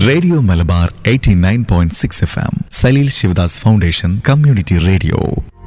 radio Malabar 89.6 F M Saleel Sivadas foundation community radio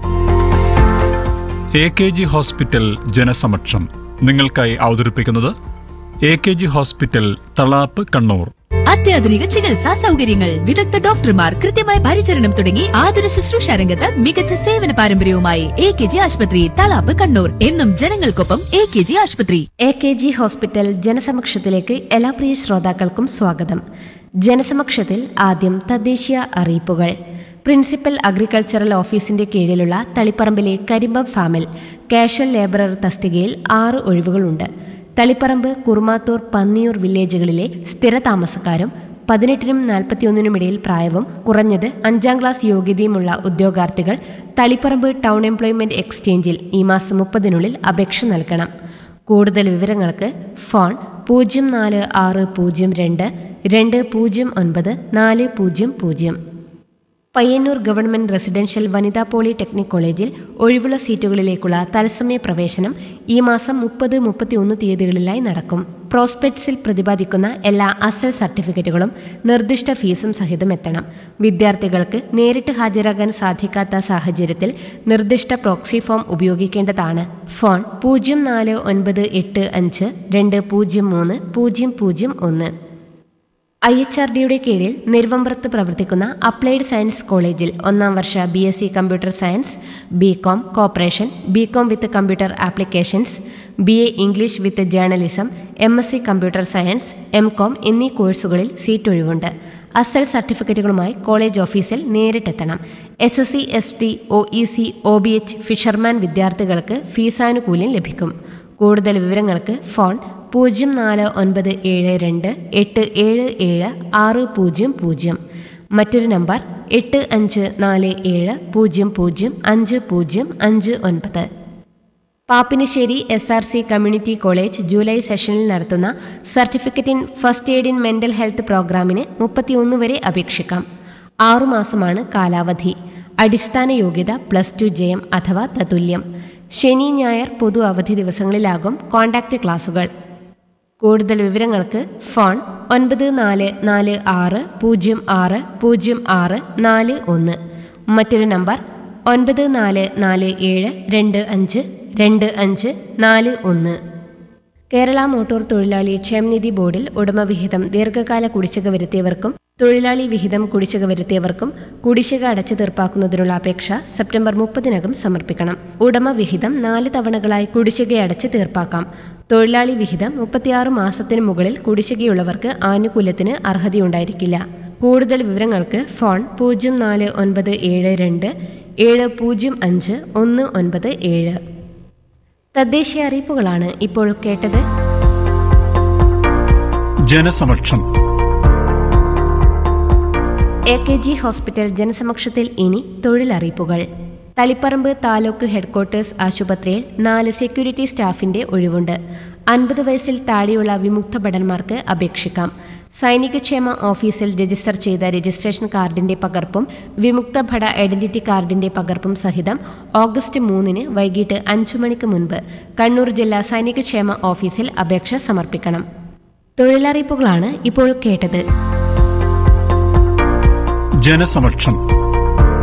A K G hospital ജനസമക്ഷം നിങ്ങൾക്കായി അവതരിപ്പിക്കുന്നത് A K G hospital Thalap Kannur അത്യാധുനിക ചികിത്സാ സൗകര്യങ്ങൾ വിദഗ്ധ ഡോക്ടർമാർ കൃത്യമായ പരിചരണം തുടങ്ങി ആതുര ശുശ്രൂഷ രംഗത്ത് മികച്ച സേവന പാരമ്പര്യവുമായി എ കെ ജി ആശുപത്രി തളാപ്പ് കണ്ണൂർ എന്നും ജനങ്ങൾക്കൊപ്പം എ കെ ജി ആശുപത്രി എ കെ ജി ഹോസ്പിറ്റൽ ജനസമക്ഷത്തിലേക്ക് എല്ലാ പ്രിയ ശ്രോതാക്കൾക്കും സ്വാഗതം ജനസമക്ഷത്തിൽ ആദ്യം തദ്ദേശീയ അറിയിപ്പുകൾ പ്രിൻസിപ്പൽ അഗ്രികൾച്ചറൽ ഓഫീസിന്റെ കീഴിലുള്ള തളിപ്പറമ്പിലെ കരിമ്പം ഫാമിൽ കാഷ്വൽ ലേബറർ തസ്തികയിൽ ആറ് ഒഴിവുകളുണ്ട് തളിപ്പറമ്പ് കുറുമാത്തൂർ പന്നിയൂർ വില്ലേജുകളിലെ സ്ഥിര താമസക്കാരും പതിനെട്ടിനും നാൽപ്പത്തിയൊന്നിനും ഇടയിൽ പ്രായവും കുറഞ്ഞത് അഞ്ചാം ക്ലാസ് യോഗ്യതയുമുള്ള ഉദ്യോഗാർത്ഥികൾ തളിപ്പറമ്പ് ടൗൺ എംപ്ലോയ്മെന്റ് എക്സ്ചേഞ്ചിൽ ഈ മാസം മുപ്പതിനുള്ളിൽ അപേക്ഷ നൽകണം കൂടുതൽ വിവരങ്ങൾക്ക് ഫോൺ പൂജ്യം നാല് ആറ് പൂജ്യം രണ്ട് രണ്ട് പൂജ്യം ഒൻപത് നാല് പൂജ്യം പൂജ്യം പയ്യന്നൂർ ഗവൺമെന്റ് റെസിഡൻഷ്യൽ വനിതാ പോളിടെക്നിക് കോളേജിൽ ഒഴിവുള്ള സീറ്റുകളിലേക്കുള്ള തത്സമയ പ്രവേശനം ഈ മാസം മുപ്പത് മുപ്പത്തിയൊന്ന് തീയതികളിലായി നടക്കും പ്രോസ്പെക്ട്സിൽ പ്രതിപാദിക്കുന്ന എല്ലാ അസൽ സർട്ടിഫിക്കറ്റുകളും നിർദ്ദിഷ്ട ഫീസും സഹിതം എത്തണം വിദ്യാർത്ഥികൾക്ക് നേരിട്ട് ഹാജരാകാൻ സാധിക്കാത്ത സാഹചര്യത്തിൽ നിർദ്ദിഷ്ട പ്രോക്സി ഫോം ഉപയോഗിക്കേണ്ടതാണ് ഫോൺ പൂജ്യം നാല് ഒൻപത് എട്ട് അഞ്ച് രണ്ട് പൂജ്യം മൂന്ന് പൂജ്യം പൂജ്യം ഒന്ന് ഐ എച്ച് ആർ ഡിയുടെ കീഴിൽ നെരുവമ്പ്രത്ത് പ്രവർത്തിക്കുന്ന അപ്ലൈഡ് സയൻസ് കോളേജിൽ ഒന്നാം വർഷ B S C computer science B com cooperation B com with computer applications B A English with journalism M S C computer science M com എന്നീ കോഴ്സുകളിൽ സീറ്റ് ഒഴിവുണ്ട് അസൽ സർട്ടിഫിക്കറ്റുകളുമായി കോളേജ് ഓഫീസിൽ നേരിട്ടെത്തണം S S C S T O E C O B H fisherman വിദ്യാർത്ഥികൾക്ക് ഫീസാനുകൂല്യം ലഭിക്കും കൂടുതൽ വിവരങ്ങൾക്ക് ഫോൺ പൂജ്യം നാല് ഒൻപത് ഏഴ് രണ്ട് എട്ട് ഏഴ് ഏഴ് ആറ് പൂജ്യം പൂജ്യം മറ്റൊരു നമ്പർ എട്ട് അഞ്ച് നാല് ഏഴ് പൂജ്യം പൂജ്യം അഞ്ച് പൂജ്യം അഞ്ച് ഒൻപത് Pappinisseri S R C community college July സെഷനിൽ നടത്തുന്ന certificate in first aid in mental health പ്രോഗ്രാമിന് മുപ്പത്തിയൊന്ന് വരെ അപേക്ഷിക്കാം ആറുമാസമാണ് കാലാവധി അടിസ്ഥാന യോഗ്യത പ്ലസ് ടു ജയം അഥവാ തതുല്യം ശനി ഞായർ പൊതു അവധി ദിവസങ്ങളിലാകും കോണ്ടാക്ട് ക്ലാസുകൾ കൂടുതൽ വിവരങ്ങൾക്ക് ഫോൺ ഒൻപത് നാല് നാല് ആറ് പൂജ്യം ആറ് പൂജ്യം ആറ് നാല് ഒന്ന് മറ്റൊരു നമ്പർ ഒൻപത് നാല് നാല് ഏഴ് രണ്ട് അഞ്ച് രണ്ട് അഞ്ച് നാല് ഒന്ന് കേരള മോട്ടോർ തൊഴിലാളി ക്ഷേമനിധി ബോർഡിൽ ഉടമവിഹിതം ദീർഘകാല കുടിശ്ശിക വരുത്തിയവർക്കും തൊഴിലാളി വിഹിതം കുടിശ്ശിക വരുത്തിയവർക്കും കുടിശ്ശിക അടച്ചു തീർപ്പാക്കുന്നതിനുള്ള അപേക്ഷ സെപ്റ്റംബർ മുപ്പതിനകം സമർപ്പിക്കണം ഉടമ വിഹിതം നാല് തവണകളായി കുടിശ്ശിക അടച്ച് തീർപ്പാക്കാം തൊഴിലാളി വിഹിതം മുപ്പത്തിയാറ് മാസത്തിനു മുകളിൽ കുടിശ്ശികയുള്ളവർക്ക് ആനുകൂല്യത്തിന് അർഹതയുണ്ടായിരിക്കില്ല കൂടുതൽ വിവരങ്ങൾക്ക് ഫോൺ പൂജ്യം നാല് ഒൻപത് ഏഴ് രണ്ട് ഏഴ് പൂജ്യം അഞ്ച് ഒന്ന് ഒൻപത് ഏഴ് തദ്ദേശീയ അറിയിപ്പുകളാണ് ഇപ്പോൾ കേട്ടത് ജനസമക്ഷം എ കെ ജി ഹോസ്പിറ്റൽ ജനസമക്ഷത്തിൽ ഇനി തൊഴിലറിയിപ്പുകൾ തളിപ്പറമ്പ് താലൂക്ക് ഹെഡ്ക്വാർട്ടേഴ്സ് ആശുപത്രിയിൽ നാല് സെക്യൂരിറ്റി സ്റ്റാഫിന്റെ ഒഴിവുണ്ട് അൻപത് വയസ്സിൽ താഴെയുള്ള വിമുക്ത ഭടന്മാർക്ക് അപേക്ഷിക്കാം സൈനികക്ഷേമ ഓഫീസിൽ രജിസ്റ്റർ ചെയ്ത രജിസ്ട്രേഷൻ കാർഡിന്റെ പകർപ്പും വിമുക്ത ഭട ഐഡന്റിറ്റി കാർഡിന്റെ പകർപ്പും സഹിതം ഓഗസ്റ്റ് മൂന്നിന് വൈകിട്ട് അഞ്ചു മണിക്ക് മുൻപ് കണ്ണൂർ ജില്ലാ സൈനികക്ഷേമ ഓഫീസിൽ അപേക്ഷ സമർപ്പിക്കണം തൊഴിലറിയിപ്പുകളാണ് ഇപ്പോൾ കേട്ടത് ജനസമക്ഷം